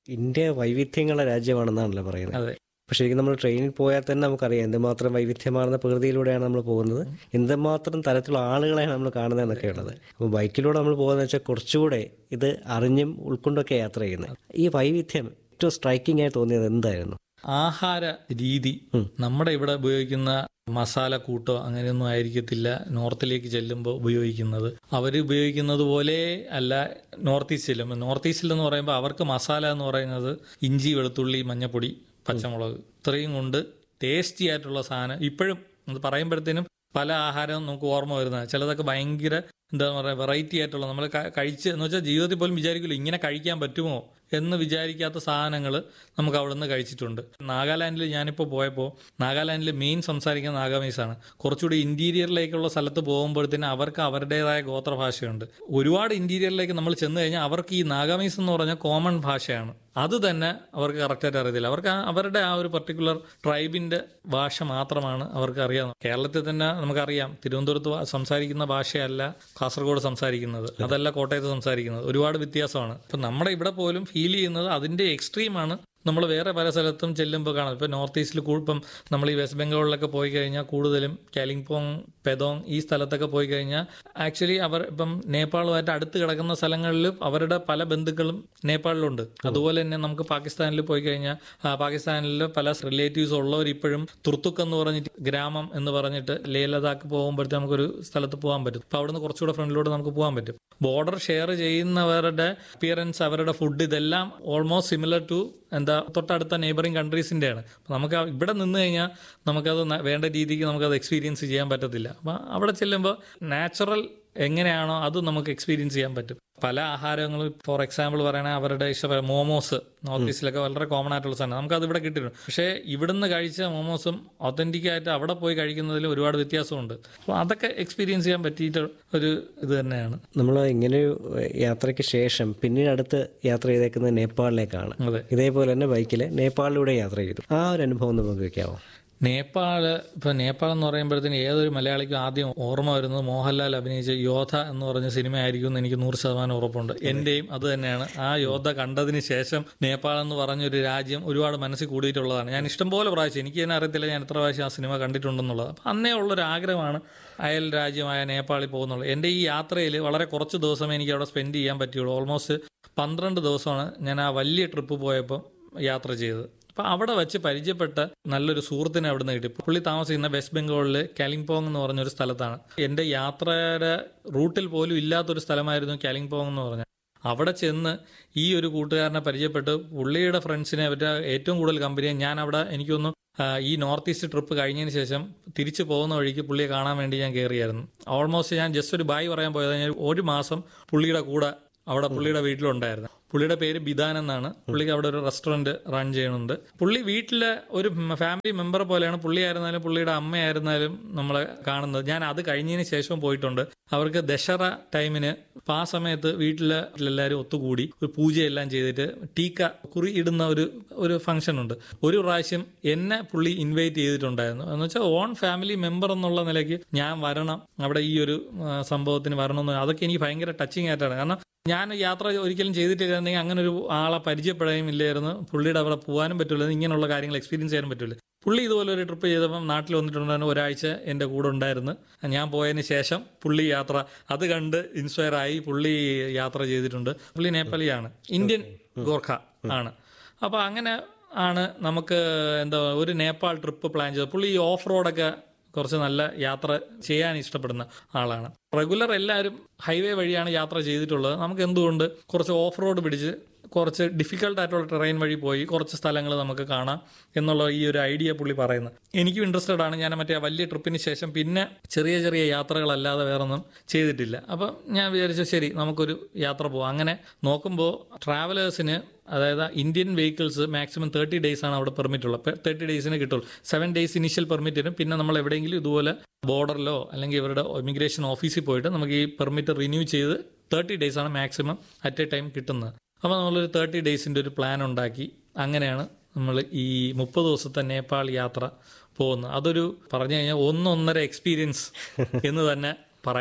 India വൈവിധ്യങ്ങളുടെ രാജ്യമാണെന്നാണല്ലോ പറയുന്നത് അതെ പക്ഷെ ശരിക്കും നമ്മൾ ട്രെയിനിൽ പോയാൽ തന്നെ നമുക്കറിയാം എന്തുമാത്രം വൈവിധ്യമാർന്ന പ്രകൃതിയിലൂടെയാണ് നമ്മൾ പോകുന്നത് എന്തുമാത്രം തരത്തിലുള്ള ആളുകളെയാണ് നമ്മൾ കാണുന്നതെന്നൊക്കെ ഉള്ളത് അപ്പോൾ ബൈക്കിലൂടെ നമ്മൾ പോകുന്നത് വെച്ചാൽ കുറച്ചുകൂടെ ഇത് അറിഞ്ഞും ഉൾക്കൊണ്ടൊക്കെ യാത്ര ചെയ്യുന്നത് ഈ വൈവിധ്യം ഏറ്റവും സ്ട്രൈക്കിംഗ് ആയി തോന്നിയത് എന്തായിരുന്നു ആഹാര രീതി നമ്മുടെ ഇവിടെ ഉപയോഗിക്കുന്ന മസാല കൂട്ടോ അങ്ങനെയൊന്നും ആയിരിക്കത്തില്ല നോർത്തിലേക്ക് ചെല്ലുമ്പോൾ ഉപയോഗിക്കുന്നത് അവർ ഉപയോഗിക്കുന്നത് പോലെ അല്ല നോർത്ത് ഈസ്റ്റ് ചെല്ലുമ്പോൾ നോർത്ത് ഈസ്റ്റിൽ എന്ന് പറയുമ്പോൾ അവർക്ക് മസാല എന്ന് പറയുന്നത് ഇഞ്ചി വെളുത്തുള്ളി മഞ്ഞപ്പൊടി പച്ചമുളക് ഇത്രയും കൊണ്ട് ടേസ്റ്റി ആയിട്ടുള്ള സാധനം ഇപ്പോഴും അത് പറയുമ്പോഴത്തേനും പല ആഹാരവും നമുക്ക് ഓർമ്മ വരുന്നത് ചിലതൊക്കെ ഭയങ്കര എന്താ പറയുക വെറൈറ്റി ആയിട്ടുള്ള നമ്മൾ കഴിച്ച് എന്ന് വെച്ചാൽ ജീവിതത്തിൽ പോലും വിചാരിക്കില്ല ഇങ്ങനെ കഴിക്കാൻ പറ്റുമോ എന്ന് വിചാരിക്കാത്ത സാധനങ്ങൾ നമുക്ക് അവിടെ നിന്ന് കഴിച്ചിട്ടുണ്ട് നാഗാലാൻഡിൽ ഞാനിപ്പോൾ പോയപ്പോൾ നാഗാലാൻഡിൽ മെയിൻ സംസാരിക്കുന്ന നാഗാമീസാണ് കുറച്ചുകൂടി ഇന്റീരിയറിലേക്കുള്ള സ്ഥലത്ത് പോകുമ്പോഴത്തേന് അവർക്ക് അവരുടേതായ ഗോത്രഭാഷയുണ്ട് ഒരുപാട് ഇന്റീരിയറിലേക്ക് നമ്മൾ ചെന്ന് കഴിഞ്ഞാൽ അവർക്ക് ഈ നാഗാമീസ് എന്ന് പറഞ്ഞാൽ കോമൺ ഭാഷയാണ് അത് തന്നെ അവർക്ക് കറക്റ്റായിട്ട് അറിയത്തില്ല അവർക്ക് ആ- അവരുടെ ആ ഒരു പർട്ടിക്കുലർ ട്രൈബിന്റെ ഭാഷ മാത്രമാണ് അവർക്ക് അറിയാവുന്നത് കേരളത്തിൽ തന്നെ നമുക്കറിയാം തിരുവനന്തപുരത്ത് വ- സംസാരിക്കുന്ന ഭാഷയല്ല കാസർഗോഡ് സംസാരിക്കുന്നത് അതല്ല കോട്ടയത്ത് സംസാരിക്കുന്നത് ഒരുപാട് വ്യത്യാസമാണ് ഇപ്പൊ നമ്മുടെ ഇവിടെ പോലും ഫീൽ ചെയ്യുന്നത് അതിന്റെ എക്സ്ട്രീമാണ് നമ്മൾ വേറെ പല സ്ഥലത്തും ചെല്ലുമ്പോൾ കാണാം ഇപ്പൊ നോർത്ത് ഈസ്റ്റിൽ ഇപ്പം നമ്മൾ ഈ വെസ്റ്റ് ബംഗാളിലൊക്കെ പോയി കഴിഞ്ഞാൽ കൂടുതലും കാലിംപോങ് പെദോങ് ഈ സ്ഥലത്തൊക്കെ പോയി കഴിഞ്ഞാൽ ആക്ച്വലി അവർ ഇപ്പം നേപ്പാളുമായിട്ട് അടുത്ത് കിടക്കുന്ന സ്ഥലങ്ങളിൽ അവരുടെ പല ബന്ധുക്കളും നേപ്പാളിലുണ്ട് അതുപോലെ തന്നെ നമുക്ക് പാകിസ്ഥാനിൽ പോയി കഴിഞ്ഞാൽ ആ, പാകിസ്ഥാനിൽ പല റിലേറ്റീവ്സ് ഉള്ളവർ ഇപ്പോഴും തുർത്തുക്ക് എന്ന് പറഞ്ഞിട്ട് ഗ്രാമം എന്ന് പറഞ്ഞിട്ട് ലേ ലഡാക്ക് പോകുമ്പോഴത്തെ നമുക്കൊരു സ്ഥലത്ത് പോകാൻ പറ്റും അപ്പൊ അവിടുന്ന് കുറച്ചുകൂടെ ഫ്രണ്ടിലൂടെ നമുക്ക് പോകാൻ പറ്റും ബോർഡർ ഷെയർ ചെയ്യുന്നവരുടെ അപ്പിയറൻസ് അവരുടെ ഫുഡ് ഇതെല്ലാം ഓൾമോസ്റ്റ് സിമിലർ ടു എന്താ തൊട്ടടുത്ത നെയ്ബറിംഗ് കൺട്രീസിന്റെയാണ് അപ്പൊ നമുക്ക് ആ- ഇവിടെ നിന്ന് കഴിഞ്ഞാൽ നമുക്കത് ന- വേണ്ട രീതിക്ക് നമുക്കത് എക്സ്പീരിയൻസ് ചെയ്യാൻ പറ്റത്തില്ല അപ്പൊ അവിടെ ചെല്ലുമ്പോൾ നാച്ചുറൽ എങ്ങനെയാണോ അത് നമുക്ക് എക്സ്പീരിയൻസ് ചെയ്യാൻ പറ്റും പല ആഹാരങ്ങളും ഫോർ എക്സാമ്പിൾ പറയുകയാണെങ്കിൽ അവരുടെ ഇഷ്ടപ്പെട്ട മോമോസ് നോർത്ത് ഈസ്റ്റിലൊക്കെ വളരെ കോമൺ ആയിട്ടുള്ള സാധനം നമുക്ക് അത് ഇവിടെ കിട്ടിയിട്ടുണ്ട് പക്ഷേ ഇവിടുന്ന് കഴിച്ച മോമോസും ഒത്തന്റിക് ആയിട്ട് അവിടെ പോയി കഴിക്കുന്നതിൽ ഒരുപാട് വ്യത്യാസമുണ്ട് അപ്പോൾ അതൊക്കെ എക്സ്പീരിയൻസ് ചെയ്യാൻ പറ്റിയിട്ട് ഒരു ഇത് തന്നെയാണ് നമ്മൾ ഇങ്ങനെ ഒരു യാത്രയ്ക്ക് ശേഷം പിന്നീട് അടുത്ത് യാത്ര ചെയ്തേക്കുന്നത് നേപ്പാളിലേക്കാണ് അതെ ഇതേപോലെ തന്നെ ബൈക്കിൽ നേപ്പാളിലൂടെ യാത്ര ചെയ്തു ആ ഒരു അനുഭവം നമുക്ക് വെക്കാമോ നേപ്പാള് ഇപ്പൊ നേപ്പാൾ എന്ന് പറയുമ്പോഴത്തേന് ഏതൊരു മലയാളിക്കും ആദ്യം ഓർമ്മ വരുന്നത് മോഹൻലാൽ അഭിനയിച്ച യോധ എന്ന് പറഞ്ഞ സിനിമ ആയിരിക്കും എന്ന് എനിക്ക് നൂറ് ശതമാനം ഉറപ്പുണ്ട് എന്റെയും അത് തന്നെയാണ് ആ യോധ കണ്ടതിന് ശേഷം നേപ്പാൾ എന്ന് പറഞ്ഞൊരു രാജ്യം ഒരുപാട് മനസ്സിൽ കൂടിയിട്ടുള്ളതാണ് ഞാൻ ഇഷ്ടംപോലെ പ്രാവശ്യം എനിക്ക് തന്നെ അറിയത്തില്ല ഞാൻ എത്ര പ്രാവശ്യം ആ സിനിമ കണ്ടിട്ടുണ്ടെന്നുള്ളത് അപ്പൊ അന്നേ ഉള്ളൊരു ആഗ്രഹമാണ് അയൽ രാജ്യമായ നേപ്പാളിൽ പോകുന്നുള്ളത് എൻ്റെ ഈ യാത്രയിൽ വളരെ കുറച്ച് ദിവസമേ എനിക്ക് അവിടെ സ്പെൻഡ് ചെയ്യാൻ പറ്റിയുള്ളൂ ഓൾമോസ്റ്റ് പന്ത്രണ്ട് ദിവസമാണ് ഞാൻ ആ വലിയ ട്രിപ്പ് പോയപ്പോൾ യാത്ര ചെയ്തത് അപ്പൊ അവിടെ വെച്ച് പരിചയപ്പെട്ട നല്ലൊരു സുഹൃത്തിനെ അവിടെ നിന്ന് കിട്ടി പുള്ളി താമസിക്കുന്ന വെസ്റ്റ് ബംഗാളില് കാലിംപോങ് എന്ന് പറഞ്ഞൊരു സ്ഥലത്താണ് എന്റെ യാത്രയുടെ റൂട്ടിൽ പോലും ഇല്ലാത്തൊരു സ്ഥലമായിരുന്നു കാലിംപോങ് എന്ന് പറഞ്ഞാൽ അവിടെ ചെന്ന് ഈ ഒരു കൂട്ടുകാരനെ പരിചയപ്പെട്ട് പുള്ളിയുടെ ഫ്രണ്ട്സിനെ അവരുടെ ഏറ്റവും കൂടുതൽ കമ്പനിയെ ഞാൻ അവിടെ എനിക്കൊന്ന് ഈ നോർത്ത് ഈസ്റ്റ് ട്രിപ്പ് കഴിഞ്ഞതിന് ശേഷം തിരിച്ചു പോകുന്ന വഴിക്ക് പുള്ളിയെ കാണാൻ വേണ്ടി ഞാൻ കയറിയായിരുന്നു ഓൾമോസ്റ്റ് ഞാൻ ജസ്റ്റ് ഒരു ബായ് പറയാൻ പോയത് ഞാൻ ഒരു മാസം പുള്ളിയുടെ കൂടെ അവിടെ പുള്ളിയുടെ വീട്ടിലുണ്ടായിരുന്നു പുള്ളിയുടെ പേര് ബിദാൻ എന്നാണ് പുള്ളിക്ക് അവിടെ ഒരു റെസ്റ്റോറന്റ് റൺ ചെയ്യുന്നുണ്ട് പുള്ളി വീട്ടിലെ ഒരു ഫാമിലി മെമ്പർ പോലെയാണ് പുള്ളി ആയിരുന്നാലും പുള്ളിയുടെ അമ്മയായിരുന്നാലും നമ്മളെ കാണുന്നത് ഞാൻ അത് കഴിഞ്ഞതിന് ശേഷം പോയിട്ടുണ്ട് അവർക്ക് ദശറ ടൈമിന് അപ്പൊ ആ സമയത്ത് വീട്ടിലെ എല്ലാവരും ഒത്തുകൂടി ഒരു പൂജയെല്ലാം ചെയ്തിട്ട് ടീക്ക കുറി ഇടുന്ന ഒരു ഒരു ഫംഗ്ഷൻ ഉണ്ട് ഒരു പ്രാവശ്യം എന്നെ പുള്ളി ഇൻവൈറ്റ് ചെയ്തിട്ടുണ്ടായിരുന്നു എന്ന് വെച്ചാൽ ഓൺ ഫാമിലി മെമ്പർ എന്നുള്ള നിലയ്ക്ക് ഞാൻ വരണം അവിടെ ഈ ഒരു ആ, സംഭവത്തിന് വരണമെന്ന് അതൊക്കെ എനിക്ക് ഭയങ്കര ടച്ചിങ് ആയിട്ടാണ് കാരണം ഞാൻ യാത്ര ഒരിക്കലും ചെയ്തിട്ടില്ലെങ്കിൽ അങ്ങനെ ഒരു ആളെ പരിചയപ്പെടുകയും ഇല്ലായിരുന്നു പുള്ളിയുടെ അവിടെ പോകാനും പറ്റില്ല ഇങ്ങനെയുള്ള കാര്യങ്ങൾ എക്സ്പീരിയൻസ് ചെയ്യാനും പറ്റില്ല പുള്ളി ഇതുപോലെ ഒരു ട്രിപ്പ് ചെയ്തപ്പം നാട്ടിൽ വന്നിട്ടുണ്ടായിരുന്നു ഒരാഴ്ച എൻ്റെ കൂടെ ഉണ്ടായിരുന്നു ഞാൻ പോയതിന് ശേഷം പുള്ളി യാത്ര അത് കണ്ട് ഇൻസ്പയർ ആയി പുള്ളി യാത്ര ചെയ്തിട്ടുണ്ട് പുള്ളി നേപ്പാളിയാണ് ഇന്ത്യൻ ഗോർഖ ആണ് അപ്പോൾ അങ്ങനെ ആണ് നമുക്ക് എന്താ ഒരു നേപ്പാൾ ട്രിപ്പ് പ്ലാൻ ചെയ്തത് പുള്ളി ഈ ഓഫ് റോഡൊക്കെ കുറച്ച് നല്ല യാത്ര ചെയ്യാൻ ഇഷ്ടപ്പെടുന്ന ആളാണ് റെഗുലർ എല്ലാവരും ഹൈവേ വഴിയാണ് യാത്ര ചെയ്തിട്ടുള്ളത് നമുക്ക് എന്തുകൊണ്ട് കുറച്ച് ഓഫ് റോഡ് പിടിച്ച് കുറച്ച് ഡിഫിക്കൽട്ട് ആയിട്ടുള്ള ടെറൈൻ വഴി പോയി കുറച്ച് സ്ഥലങ്ങൾ നമുക്ക് കാണാം എന്നുള്ള ഈ ഒരു ഐഡിയ പുള്ളി പറയുന്നത് എനിക്കും ഇൻട്രസ്റ്റഡ് ആണ് ഞാൻ മറ്റേ ആ വലിയ ട്രിപ്പിന് ശേഷം പിന്നെ ചെറിയ ചെറിയ യാത്രകളല്ലാതെ വേറൊന്നും ചെയ്തിട്ടില്ല അപ്പം ഞാൻ വിചാരിച്ചു ശരി നമുക്കൊരു യാത്ര പോവാം അങ്ങനെ നോക്കുമ്പോൾ ട്രാവലേഴ്സിന് അതായത് Indian vehicles maximum thirty days ആണ് അവിടെ പെർമിറ്റ് ഉള്ളത് തേർട്ടി ഡേയ്സിന് കിട്ടുള്ളൂ സെവൻ ഡേയ്സ് ഇനിഷ്യൽ പെർമിറ്റ് തരും പിന്നെ നമ്മൾ എവിടെയെങ്കിലും ഇതുപോലെ ബോർഡറിലോ അല്ലെങ്കിൽ ഇവരുടെ ഇമിഗ്രേഷൻ ഓഫീസിൽ പോയിട്ട് നമുക്ക് ഈ പെർമിറ്റ് റിന്യൂ ചെയ്ത് തേർട്ടി ഡേയ്സ് ആണ് മാക്സിമം അറ്റ് എ ടൈം കിട്ടുന്നത് അപ്പോൾ നമ്മളൊരു തേർട്ടി ഡേയ്സിൻ്റെ ഒരു പ്ലാൻ ഉണ്ടാക്കി അങ്ങനെയാണ് നമ്മൾ ഈ മുപ്പത് ദിവസത്തെ നേപ്പാൾ യാത്ര പോകുന്നത് അതൊരു പറഞ്ഞു കഴിഞ്ഞാൽ ഒന്നൊന്നര എക്സ്പീരിയൻസ് എന്ന് തന്നെ പറയാം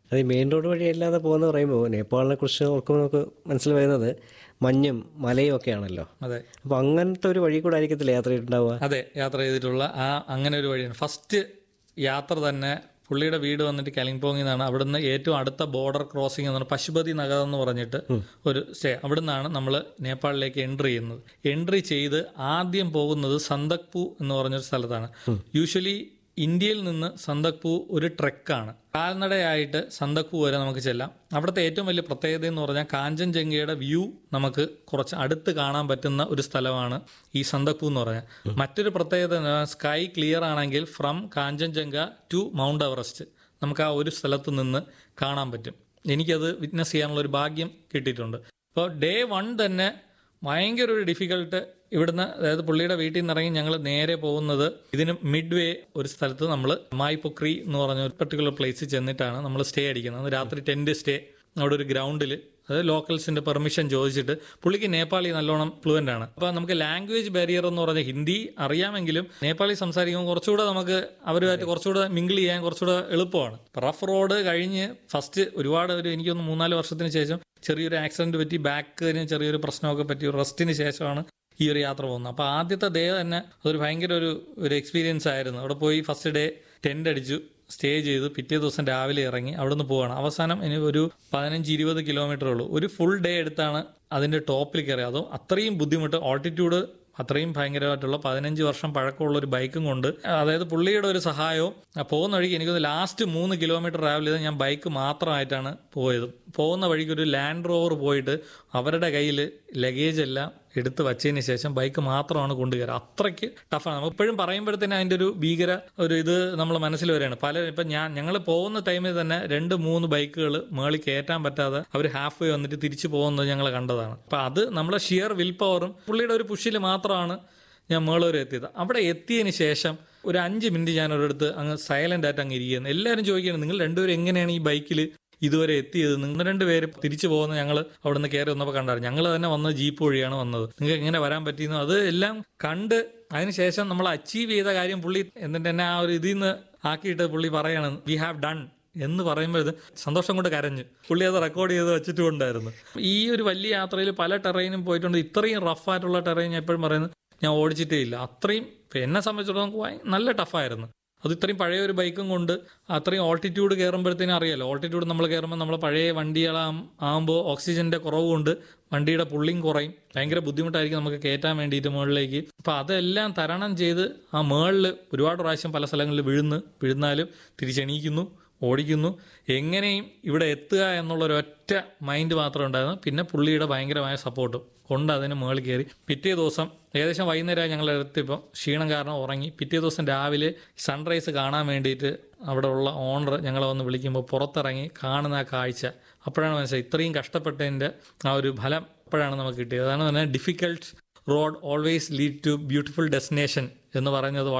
അത് ഈ മെയിൻ റോഡ് വഴി അല്ലാതെ പോകുന്ന പറയുമ്പോൾ നേപ്പാളിനെ കുറിച്ച് ഓർക്കുമ്പോൾ നമുക്ക് മനസ്സിൽ വരുന്നത് മഞ്ഞും മലയും ഒക്കെ ആണല്ലോ അതെ അപ്പോൾ അങ്ങനത്തെ ഒരു വഴി കൂടെ ആയിരിക്കത്തില്ല യാത്ര ചെയ്തിട്ടുണ്ടാവുക അതെ യാത്ര ചെയ്തിട്ടുള്ള ആ അങ്ങനെ ഒരു വഴിയാണ് ഫസ്റ്റ് യാത്ര തന്നെ പുള്ളിയുടെ വീട് വന്നിട്ട് കലിംപോങ്ങിൽ നിന്നാണ് അവിടുന്ന് ഏറ്റവും അടുത്ത ബോർഡർ ക്രോസിംഗ് എന്ന് പറഞ്ഞാൽ പശുപതി നഗർ എന്ന് പറഞ്ഞിട്ട് ഒരു സ്റ്റേ അവിടുന്നാണ് നമ്മൾ നേപ്പാളിലേക്ക് എൻട്രി ചെയ്യുന്നത് എൻട്രി ചെയ്ത് ആദ്യം പോകുന്നത് സന്തക്പു എന്ന് പറഞ്ഞൊരു സ്ഥലത്താണ് യൂഷ്വലി ഇന്ത്യയിൽ നിന്ന് സന്തക്പു ഒരു ട്രെക്കാണ് കാൽനടയായിട്ട് സന്തക്പു വരെ നമുക്ക് ചെല്ലാം അവിടുത്തെ ഏറ്റവും വലിയ പ്രത്യേകത എന്ന് പറഞ്ഞാൽ കാഞ്ചൻജംഗയുടെ വ്യൂ നമുക്ക് കുറച്ച് അടുത്ത് കാണാൻ പറ്റുന്ന ഒരു സ്ഥലമാണ് ഈ സന്തക്പു എന്ന് പറഞ്ഞാൽ മറ്റൊരു പ്രത്യേകത സ്കൈ ക്ലിയർ ആണെങ്കിൽ from Kanchenjunga to Mount Everest നമുക്ക് ആ ഒരു സ്ഥലത്ത് നിന്ന് കാണാൻ പറ്റും എനിക്കത് വിറ്റ്നസ് ചെയ്യാനുള്ള ഒരു ഭാഗ്യം കിട്ടിയിട്ടുണ്ട് അപ്പോൾ ഡേ വൺ തന്നെ ഭയങ്കര ഒരു ഡിഫിക്കൽട്ട് ഇവിടുന്ന് അതായത് പുള്ളിയുടെ വീട്ടിൽ നിന്ന് ഇറങ്ങി ഞങ്ങൾ നേരെ പോകുന്നത് ഇതിന് മിഡ് വേ ഒരു സ്ഥലത്ത് നമ്മൾ മായി പൊക്രി എന്ന് പറഞ്ഞ ഒരു പെർട്ടിക്കുലർ പ്ലേസിൽ ചെന്നിട്ടാണ് നമ്മൾ സ്റ്റേ അടിക്കുന്നത് അന്ന് രാത്രി ടെന്റ് സ്റ്റേ അവിടെ ഒരു ഗ്രൗണ്ടിൽ അത് ലോക്കൽസിന്റെ പെർമിഷൻ ചോദിച്ചിട്ട് പുള്ളിക്ക് നേപ്പാളി നല്ലോണം ഫ്ലുവൻ്റ് ആണ് അപ്പോൾ നമുക്ക് ലാംഗ്വേജ് ബാരിയർ എന്ന് പറഞ്ഞാൽ ഹിന്ദി അറിയാമെങ്കിലും നേപ്പാളി സംസാരിക്കുമ്പോൾ കുറച്ചുകൂടെ നമുക്ക് അവരുമായിട്ട് കുറച്ചുകൂടെ മിങ്കിൾ ചെയ്യാൻ കുറച്ചുകൂടെ എളുപ്പമാണ് റഫ് റോഡ് കഴിഞ്ഞ് ഫസ്റ്റ് ഒരുപാട് ഒരു എനിക്കൊന്ന് മൂന്നാല് വർഷത്തിന് ശേഷം ചെറിയൊരു ആക്സിഡന്റ് പറ്റി ബാക്കിന് ചെറിയൊരു പ്രശ്നമൊക്കെ പറ്റി റെസ്റ്റിന് ശേഷമാണ് ഈ ഒരു യാത്ര പോകുന്നത് അപ്പോൾ ആദ്യത്തെ ഡേ തന്നെ അതൊരു ഭയങ്കര ഒരു ഒരു എക്സ്പീരിയൻസ് ആയിരുന്നു അവിടെ പോയി ഫസ്റ്റ് ഡേ ടെൻ്റ് അടിച്ചു സ്റ്റേ ചെയ്തു പിറ്റേ ദിവസം രാവിലെ ഇറങ്ങി അവിടുന്ന് പോവാണ് അവസാനം ഇനി ഒരു പതിനഞ്ച് ഇരുപത് കിലോമീറ്റർ ഉള്ളൂ ഒരു ഫുൾ ഡേ എടുത്താണ് അതിന്റെ ടോപ്പിൽ കയറി അതും അത്രയും ബുദ്ധിമുട്ട് ഓൾട്ടിറ്റ്യൂഡ് അത്രയും ഭയങ്കരമായിട്ടുള്ള പതിനഞ്ച് വർഷം പഴക്കമുള്ള ഒരു ബൈക്കും കൊണ്ട് അതായത് പുള്ളിയുടെ ഒരു സഹായവും ആ പോകുന്ന വഴിക്ക് എനിക്കൊന്ന് ലാസ്റ്റ് മൂന്ന് കിലോമീറ്റർ ട്രാവൽ ചെയ്ത് ഞാൻ ബൈക്ക് മാത്രമായിട്ടാണ് പോയത് പോകുന്ന വഴിക്ക് ഒരു ലാൻഡ് റോവർ പോയിട്ട് അവരുടെ കയ്യിൽ ലഗേജ് എല്ലാം എടുത്ത് വച്ചതിന് ശേഷം ബൈക്ക് മാത്രമാണ് കൊണ്ടുകയറുക അത്രയ്ക്ക് ടഫാണ് നമ്മൾ ഇപ്പോഴും പറയുമ്പോഴത്തേന് അതിന്റെ ഒരു ഭീകര ഒരു ഇത് നമ്മൾ മനസ്സിൽ വരികയാണ് പല ഇപ്പം ഞാൻ ഞങ്ങൾ പോകുന്ന ടൈമിൽ തന്നെ രണ്ട് മൂന്ന് ബൈക്കുകൾ മേളിൽ കയറ്റാൻ പറ്റാതെ അവർ ഹാഫ് വേ വന്നിട്ട് തിരിച്ചു പോകുന്നത് ഞങ്ങൾ കണ്ടതാണ് അപ്പം അത് നമ്മളെ ഷിയർ വിൽ പവറും പുള്ളിയുടെ ഒരു പുഷിൽ മാത്രമാണ് ഞാൻ മേളൂർ എത്തിയത് അവിടെ എത്തിയതിന് ശേഷം ഒരു അഞ്ച് മിനിറ്റ് ഞാൻ ഒരിടത്ത് അങ്ങ് സൈലന്റ് ആയിട്ട് അങ്ങ് ഇരിക്കുന്നത് എല്ലാവരും ചോദിക്കുകയാണ് നിങ്ങൾ രണ്ടുപേരും എങ്ങനെയാണ് ഈ ബൈക്കിൽ ഇതുവരെ എത്തിയത് നിങ്ങൾ രണ്ടുപേര് തിരിച്ചു പോകുന്ന ഞങ്ങൾ അവിടെ നിന്ന് കയറി വന്നപ്പോൾ കണ്ടായിരുന്നു ഞങ്ങൾ തന്നെ വന്നത് ജീപ്പ് വഴിയാണ് വന്നത് നിങ്ങൾക്ക് എങ്ങനെ വരാൻ പറ്റിയെന്നു അത് എല്ലാം കണ്ട് അതിനുശേഷം നമ്മൾ അച്ചീവ് ചെയ്ത കാര്യം പുള്ളി എന്നിട്ട് എന്നെ ആ ഒരു ഇതിൽ നിന്ന് ആക്കിയിട്ട് പുള്ളി പറയാണ് വി ഹാവ് ഡൺ എന്ന് പറയുമ്പോൾ ഇത് സന്തോഷം കൊണ്ട് കരഞ്ഞു പുള്ളി അത് റെക്കോർഡ് ചെയ്ത് വെച്ചിട്ടുണ്ടായിരുന്നു ഈ ഒരു വലിയ യാത്രയിൽ പല ടെറൈനും പോയിട്ടുണ്ട് ഇത്രയും റഫായിട്ടുള്ള ടെറൈൻ ഞാൻ എപ്പോഴും പറയുന്നത് ഞാൻ ഓടിച്ചിട്ടേ ഇല്ല അത്രയും ഇപ്പൊ എന്നെ സംബന്ധിച്ചിടത്തോളം നമുക്ക് ഭയ- നല്ല ടഫായിരുന്നു അത് ഇത്രയും പഴയ ഒരു ബൈക്കും കൊണ്ട് അത്രയും ഓൾട്ടിറ്റ്യൂഡ് കയറുമ്പോഴത്തേനും അറിയാലോ ഓൾട്ടിറ്റ്യൂഡ് നമ്മൾ കയറുമ്പോൾ നമ്മൾ പഴയ വണ്ടികളാം ആകുമ്പോൾ ഓക്സിജന്റെ കുറവ് കൊണ്ട് വണ്ടിയുടെ പുള്ളിങ് കുറയും ഭയങ്കര ബുദ്ധിമുട്ടായിരിക്കും നമുക്ക് കയറ്റാൻ വേണ്ടിയിട്ട് മുകളിലേക്ക് അപ്പൊ അതെല്ലാം തരണം ചെയ്ത് ആ മേളിൽ ഒരുപാട് പ്രാവശ്യം പല സ്ഥലങ്ങളിൽ വീഴുന്നു വീഴുന്നാലും തിരിച്ചെണീക്കുന്നു ഓടിക്കുന്നു എങ്ങനെയും ഇവിടെ എത്തുക എന്നുള്ള ഒരു ഒറ്റ മൈൻഡ് മാത്രമേ ഉണ്ടായിരുന്നു പിന്നെ പുള്ളിയുടെ ഭയങ്കരമായ സപ്പോർട്ടും കൊണ്ട് അതിന് മുകളിൽ കയറി പിറ്റേ ദിവസം ഏകദേശം വൈകുന്നേരം ഞങ്ങൾ എത്തിയപ്പോൾ ക്ഷീണം കാരണം ഉറങ്ങി പിറ്റേ ദിവസം രാവിലെ സൺറൈസ് കാണാൻ വേണ്ടിയിട്ട് അവിടെ ഉള്ള ഓണർ ഞങ്ങളെ വന്ന് വിളിക്കുമ്പോൾ പുറത്തിറങ്ങി കാണുന്ന ആ കാഴ്ച അപ്പോഴാണ് മനസ്സിലായി ഇത്രയും കഷ്ടപ്പെട്ടതിൻ്റെ ആ ഒരു ഫലം അപ്പോഴാണ് നമുക്ക് കിട്ടിയത് അതാണ് തന്നെ difficult road always lead to beautiful destination എന്ന് പറയുന്നത്